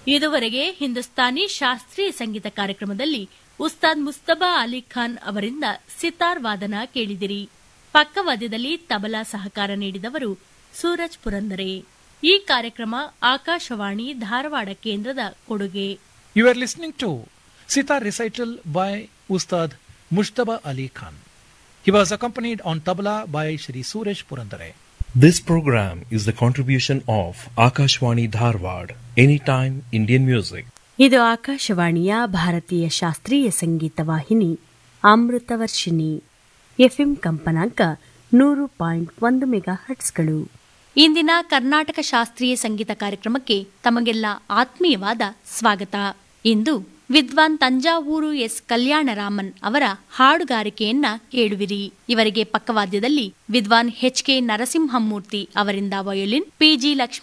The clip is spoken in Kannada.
ಇದುವರೆಗೆ ಹಿಂದೂಸ್ತಾನಿ ಶಾಸ್ತ್ರೀಯ ಸಂಗೀತ ಕಾರ್ಯಕ್ರಮದಲ್ಲಿ ಉಸ್ತಾದ್ ಮುಸ್ತಬಾ ಅಲಿ ಖಾನ್ ಅವರಿಂದ ಸಿತಾರ್ ವಾದನ ಕೇಳಿದಿರಿ ಪಕ್ಕವಾದ್ಯದಲ್ಲಿ ತಬಲಾ ಸಹಕಾರ ನೀಡಿದವರು ಸೂರಜ್ ಪುರಂದರೆ ಈ ಕಾರ್ಯಕ್ರಮ ಆಕಾಶವಾಣಿ ಧಾರವಾಡ ಕೇಂದ್ರದ ಕೊಡುಗೆ You are listening to Sitar recital by Ustad Mushtaba Ali Khan. He was accompanied on tabla by Shri Suresh Purandare. This program is the contribution of Akashwani Dharwad, Anytime Indian Music. ಇದು ಆಕಾಶವಾಣಿಯ ಭಾರತೀಯ ಶಾಸ್ತ್ರೀಯ ಸಂಗೀತ ವಾಹಿನಿ ಅಮೃತವರ್ಷಿಣಿ ಎಫ್ಎಂ ಕಂಪನಾಂಕ ನೂರು ಪಾಯಿಂಟ್ ಒಂದು ಮೆಗಾ ಹಟ್ಸ್ಗಳು ಇಂದಿನ ಕರ್ನಾಟಕ ಶಾಸ್ತ್ರೀಯ ಸಂಗೀತ ಕಾರ್ಯಕ್ರಮಕ್ಕೆ ತಮಗೆಲ್ಲ ಆತ್ಮೀಯವಾದ ಸ್ವಾಗತ ಇಂದು ವಿದ್ವಾನ್ ತಂಜಾವೂರು ಎಸ್ ಕಲ್ಯಾಣರಾಮನ್ ಅವರ ಹಾಡುಗಾರಿಕೆಯನ್ನ ಕೇಳುವಿರಿ ಇವರಿಗೆ ಪಕ್ಕವಾದ್ಯದಲ್ಲಿ ವಿದ್ವಾನ್ ಎಚ್ ಕೆ ನರಸಿಂಹಮೂರ್ತಿ ಅವರಿಂದ ವಯೋಲಿನ್ ಪಿಜಿ ಲಕ್ಷ್ಮೀ